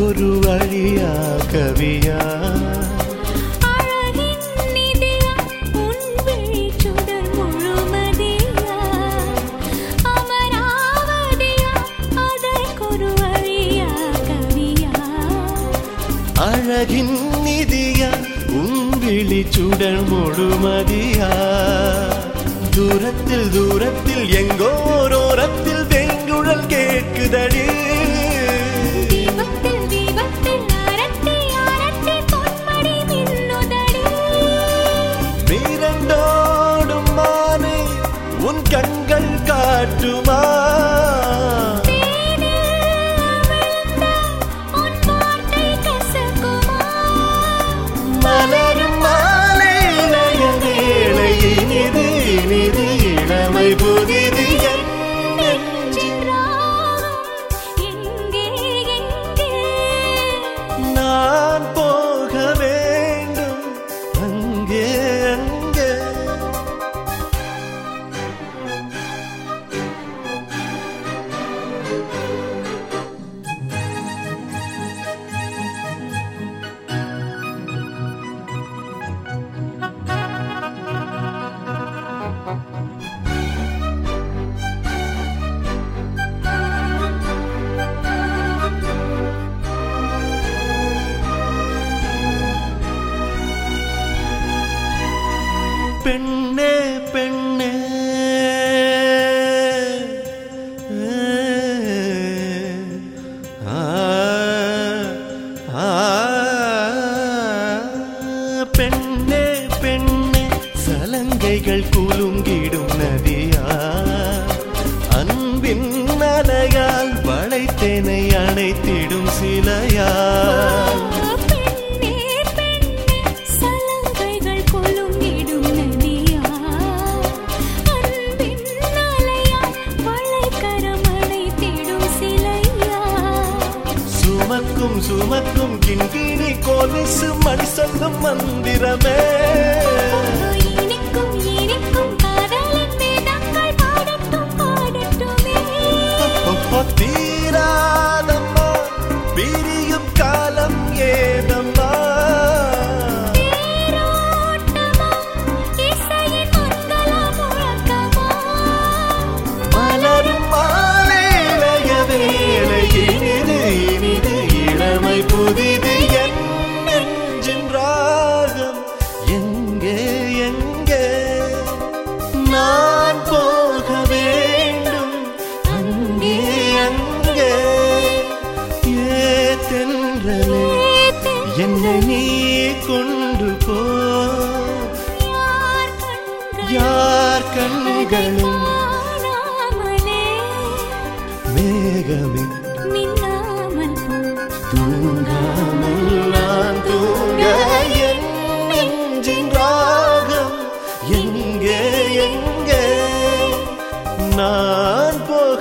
அதற்கொரு வழியா கவியா அழகின் நிதியா உன் விழிச்சுடர் முழுமதியா அமராவதியா அதற்கொரு வழியா கவியா அழகின் நிதியா உன் விழிச்சுடர் முழுமதியா தூரத்தில் தூரத்தில் எங்கோரோரத்தில் வெங்குழல் கேட்குதடி தீபத்தில் தீபத்தில் அரட்டி அரட்டி பொன்மடி மின்னுதடி மீரண்டோடும் மானே உன் கண்கள் காட்டுமா உன் வார்த்தை கசக்குமா மலரும் மாலை இளைய வேளை இனிது இனிது இளமை புதிது என் நெஞ்சில் எங்கே எங்கே நான் போக வேண்டும் அங்கே அங்கே பெண்ணே பெண்ணே ஆ, ஆ, பெண்ணே பெண்ணே சலங்கைகள் குலுங்கிடும் நதியா அன்பின் அலையால் வளைத்தேனை அணைத்திடும் சிலையா பெண்ணே பெண்ணே சலங்கைகள் கொலுங்கிடும் நதியா அன்பின் அலையா வளைக்கரம் அணைத்திடும் சிலையா சுமக்கும் சுமக்கும் கிண்கிணி கோலிசு மணி சொல்லும் மந்திரமே இனிக்கும் இனிக்கும் காதலின் வேதங்கள் பாடட்டும் பாடட்டுமே ஒப்ப தீராதம்மா பிரியும் காலம் ஏதம்மா தேரோட்டமா இசையின் மங்கள முழக்கமா மலரும் மாலை இளைய வேளை இனிது இனிது இளமை புதிது என் நெஞ்சின் ராகம் எங்கே எங்கே நான் போக வேண்டும் அங்கே அங்கே ஏ தென்றலே என்னை நீ கொண்டு போ யார் கண்கள் யார் கண்களும் காணாமலே மேகமே மின்னாமல் போ தூங்காமல் நான் தூங்க என் நெஞ்சின் ராகம் எங்கே எங்கே நான் போ